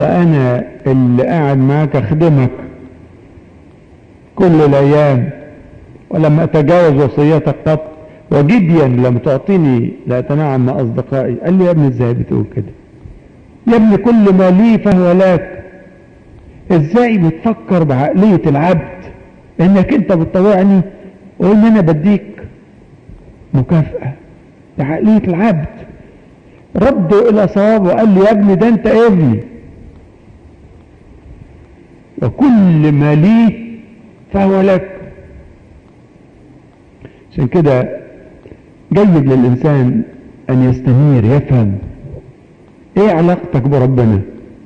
انا اللي قاعد معاك اخدمك كل الايام ولما اتجاوز وصيتك قط وجديا لم تعطيني لا اتنعم مع اصدقائي قال لي يا ابني ازاي بتقول كده يا ابني كل ما لي فهو لك ازاي بتفكر بعقلية العبد انك انت بتطوعني وان انا بديك مكافأة بعقلية العبد رده الى صواب وقال لي يا ابني ده انت ابني وكل ما لي فهو لك عشان كده جيد للإنسان أن يستنير يفهم إيه علاقتك بربنا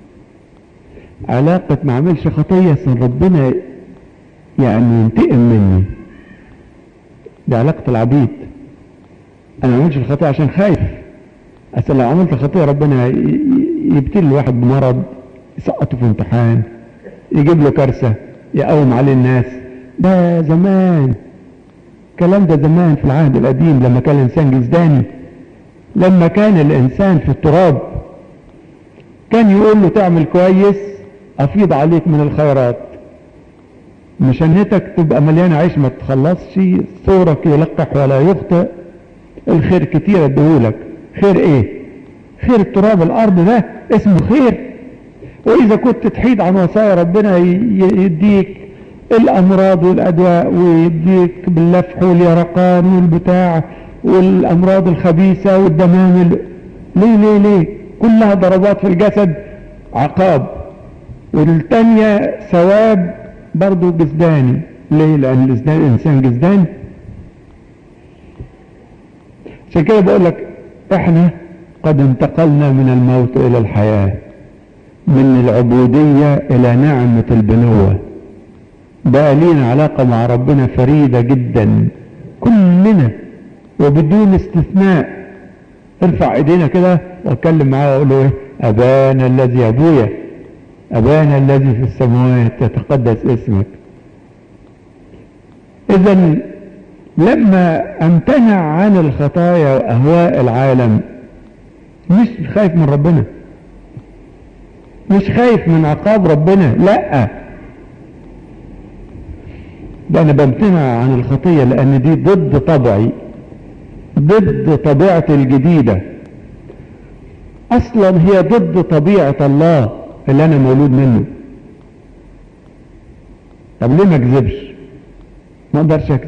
علاقة ما عملش خطية عشان ربنا يعني ينتقم مني دي علاقة العبيد أنا ما عملش الخطية عشان خايف أصل لو عملت خطية ربنا يبتلي الواحد بمرض يسقطه في امتحان يجيب له كارثة يقوم عليه الناس ده زمان الكلام ده زمان في العهد القديم لما كان الإنسان جزداني لما كان الإنسان في التراب كان يقول له تعمل كويس أفيض عليك من الخيرات مشنتك تبقى مليانة عيش ما تخلصش ثورك يلقح ولا يخطئ الخير كتير اديهولك خير ايه خير التراب الارض ده اسمه خير واذا كنت تحيد عن وصايا ربنا يديك الامراض والادواء ويديك باللفح واليرقان والبتاع والامراض الخبيثة والدمام ليه ليه ليه كلها ضربات في الجسد عقاب والتانية ثواب برضو جسداني ليه لان الانسان انسان جسداني عشان كده بقول لك احنا قد انتقلنا من الموت الى الحياة من العبودية الى نعمة البنوة بقى لينا علاقة مع ربنا فريدة جدا كلنا وبدون استثناء ارفع ايدينا كده واتكلم معاه واقول له ايه ابانا الذي ابويا ابانا الذي في السماوات يتقدس اسمك اذا لما امتنع عن الخطايا واهواء العالم مش خايف من ربنا مش خايف من عقاب ربنا لا ده انا بمتنع عن الخطية لان دي ضد طبعي ضد طبيعتي الجديدة اصلا هي ضد طبيعة الله اللي انا مولود منه طب ليه ما اكذبش ما اقدرش اكذب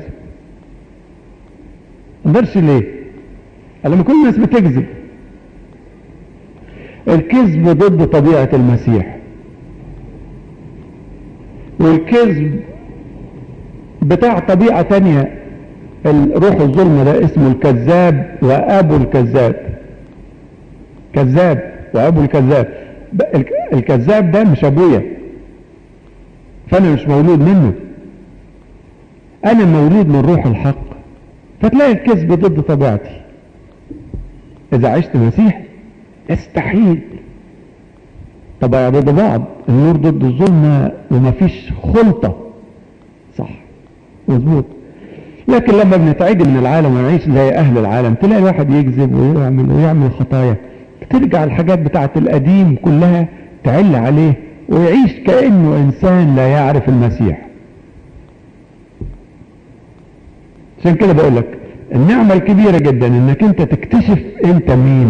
ما اقدرش ليه لما كل الناس بتكذب الكذب ضد طبيعة المسيح والكذب بتاع طبيعة تانية الروح الظلم ده اسمه الكذاب وابو الكذاب كذاب وابو الكذاب الكذاب ده مش ابويا فانا مش مولود منه انا مولود من روح الحق فتلاقي الكذب ضد طبيعتي اذا عشت مسيح استحيل طبعا ضد بعض النور ضد الظلمة ومفيش خلطة صح مظبوط لكن لما بنتعدي من العالم ونعيش زي اهل العالم تلاقي الواحد يكذب ويعمل ويعمل خطايا ترجع الحاجات بتاعت القديم كلها تعل عليه ويعيش كأنه انسان لا يعرف المسيح عشان كده بقول لك النعمة الكبيرة جدا انك انت تكتشف انت مين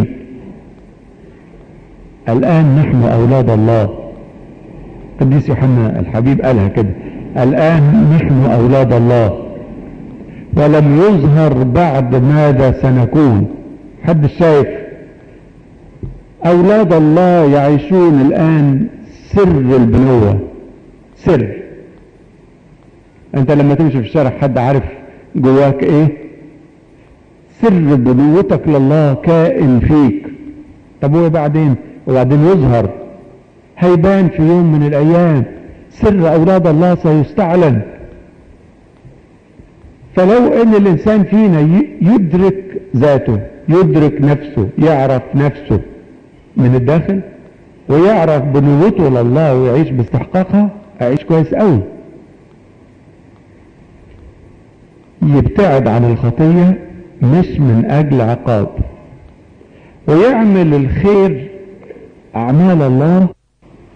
الان نحن اولاد الله قديس يوحنا الحبيب قالها كده الان نحن اولاد الله ولم يظهر بعد ماذا سنكون حد شايف اولاد الله يعيشون الان سر البنوة سر انت لما تمشي في الشارع حد عارف جواك ايه سر بنوتك لله كائن فيك طب وبعدين وبعدين يظهر هيبان في يوم من الايام سر اولاد الله سيستعلن فلو ان الانسان فينا يدرك ذاته يدرك نفسه يعرف نفسه من الداخل ويعرف بنوته لله ويعيش باستحقاقها هيعيش كويس قوي يبتعد عن الخطية مش من اجل عقاب ويعمل الخير اعمال الله